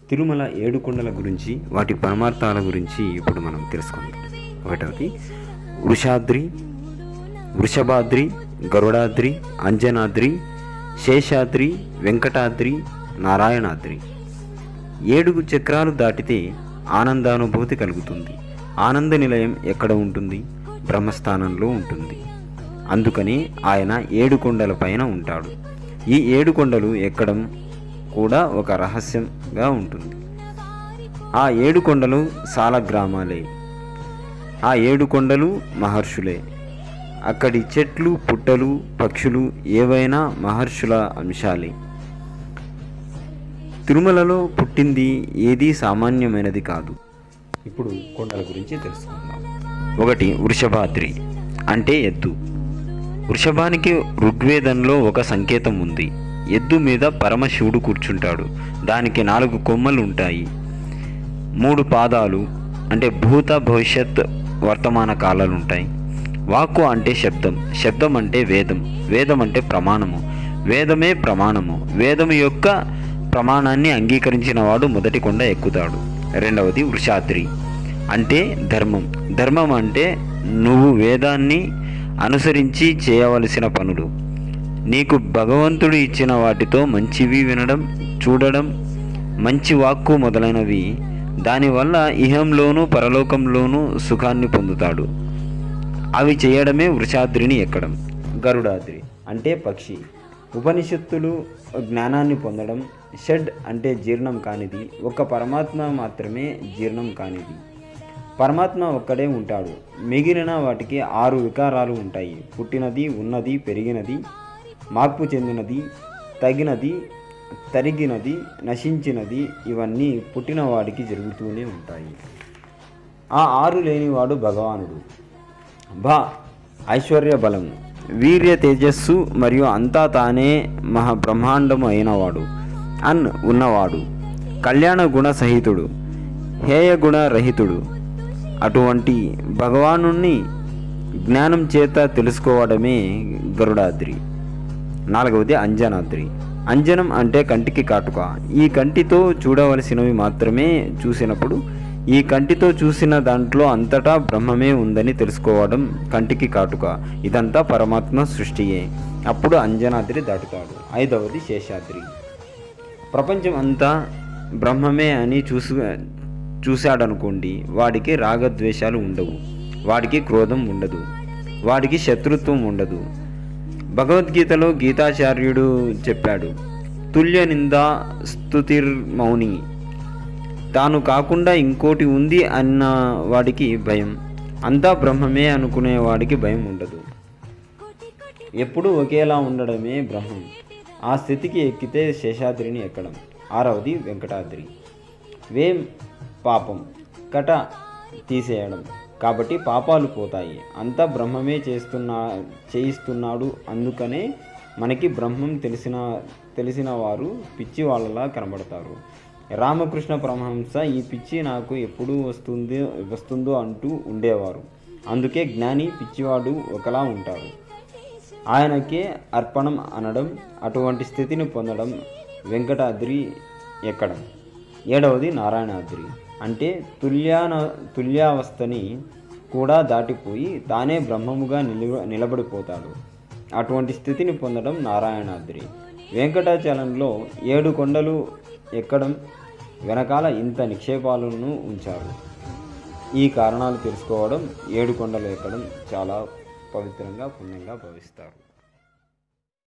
తిరుమల ఏడు కొండల గురించి వాటి పరమార్థాల గురించి ఇప్పుడు మనం తెలుసుకుందాం ఒకటవది వృషాద్రి వృషభాద్రి గరుడాద్రి అంజనాద్రి శేషాద్రి వెంకటాద్రి నారాయణాద్రి ఏడు చక్రాలు దాటితే ఆనందానుభూతి కలుగుతుంది ఆనంద నిలయం ఎక్కడ ఉంటుంది బ్రహ్మస్థానంలో ఉంటుంది అందుకని ఆయన ఏడు కొండల పైన ఉంటాడు ఈ ఏడు కొండలు ఎక్కడం కూడా ఒక రహస్యంగా ఉంటుంది ఆ ఏడు కొండలు సాలగ్రామాలే ఆ ఏడు కొండలు మహర్షులే అక్కడి చెట్లు పుట్టలు పక్షులు ఏవైనా మహర్షుల అంశాలే తిరుమలలో పుట్టింది ఏదీ సామాన్యమైనది కాదు ఇప్పుడు కొండల గురించి తెలుసుకుందాం ఒకటి వృషభాద్రి అంటే ఎద్దు వృషభానికి ఋగ్వేదంలో ఒక సంకేతం ఉంది ఎద్దు మీద పరమశివుడు కూర్చుంటాడు దానికి నాలుగు కొమ్మలు ఉంటాయి మూడు పాదాలు అంటే భూత భవిష్యత్ వర్తమాన కాలాలు ఉంటాయి వాక్కు అంటే శబ్దం శబ్దం అంటే వేదం వేదం అంటే ప్రమాణము వేదమే ప్రమాణము వేదం యొక్క ప్రమాణాన్ని అంగీకరించిన వాడు మొదటి కొండ ఎక్కుతాడు రెండవది వృషాద్రి అంటే ధర్మం ధర్మం అంటే నువ్వు వేదాన్ని అనుసరించి చేయవలసిన పనులు నీకు భగవంతుడు ఇచ్చిన వాటితో మంచివి వినడం చూడడం మంచి వాక్కు మొదలైనవి దానివల్ల ఇహంలోనూ పరలోకంలోనూ సుఖాన్ని పొందుతాడు అవి చేయడమే వృషాద్రిని ఎక్కడం గరుడాద్రి అంటే పక్షి ఉపనిషత్తులు జ్ఞానాన్ని పొందడం షడ్ అంటే జీర్ణం కానిది ఒక పరమాత్మ మాత్రమే జీర్ణం కానిది పరమాత్మ ఒక్కడే ఉంటాడు మిగిలిన వాటికి ఆరు వికారాలు ఉంటాయి పుట్టినది ఉన్నది పెరిగినది మార్పు చెందినది తగినది తరిగినది నశించినది ఇవన్నీ పుట్టిన వాడికి జరుగుతూనే ఉంటాయి ఆ ఆరు లేనివాడు భగవానుడు భా ఐశ్వర్య బలము వీర్య తేజస్సు మరియు అంతా తానే మహా బ్రహ్మాండము అయినవాడు అన్ ఉన్నవాడు కళ్యాణ గుణ సహితుడు హేయ గుణ రహితుడు అటువంటి భగవాను జ్ఞానం చేత తెలుసుకోవడమే గరుడాద్రి నాలుగవది అంజనాద్రి అంజనం అంటే కంటికి కాటుక ఈ కంటితో చూడవలసినవి మాత్రమే చూసినప్పుడు ఈ కంటితో చూసిన దాంట్లో అంతటా బ్రహ్మమే ఉందని తెలుసుకోవడం కంటికి కాటుక ఇదంతా పరమాత్మ సృష్టియే అప్పుడు అంజనాద్రి దాటుతాడు ఐదవది శేషాద్రి ప్రపంచం అంతా బ్రహ్మమే అని చూసు చూశాడనుకోండి వాడికి రాగద్వేషాలు ఉండవు వాడికి క్రోధం ఉండదు వాడికి శత్రుత్వం ఉండదు భగవద్గీతలో గీతాచార్యుడు చెప్పాడు తుల్య నిందా స్తుతిర్మౌని తాను కాకుండా ఇంకోటి ఉంది అన్న వాడికి భయం అంతా బ్రహ్మమే అనుకునే వాడికి భయం ఉండదు ఎప్పుడూ ఒకేలా ఉండడమే బ్రహ్మం ఆ స్థితికి ఎక్కితే శేషాద్రిని ఎక్కడం ఆరవది వెంకటాద్రి వేం పాపం కట తీసేయడం కాబట్టి పాపాలు పోతాయి అంతా బ్రహ్మమే చేస్తున్నా చేయిస్తున్నాడు అందుకనే మనకి బ్రహ్మం తెలిసిన తెలిసిన వారు పిచ్చి వాళ్ళలా కనబడతారు రామకృష్ణ పరమహంస ఈ పిచ్చి నాకు ఎప్పుడు వస్తుంది వస్తుందో అంటూ ఉండేవారు అందుకే జ్ఞాని పిచ్చివాడు ఒకలా ఉంటారు ఆయనకే అర్పణం అనడం అటువంటి స్థితిని పొందడం వెంకటాద్రి ఎక్కడం ఏడవది నారాయణాద్రి అంటే తుల్యాన తుల్యావస్థని కూడా దాటిపోయి తానే బ్రహ్మముగా నిలబ నిలబడిపోతాడు అటువంటి స్థితిని పొందడం నారాయణాద్రి వెంకటాచలంలో ఏడు కొండలు ఎక్కడం వెనకాల ఇంత నిక్షేపాలను ఉంచారు ఈ కారణాలు తెలుసుకోవడం ఏడు కొండలు ఎక్కడం చాలా పవిత్రంగా పుణ్యంగా భావిస్తారు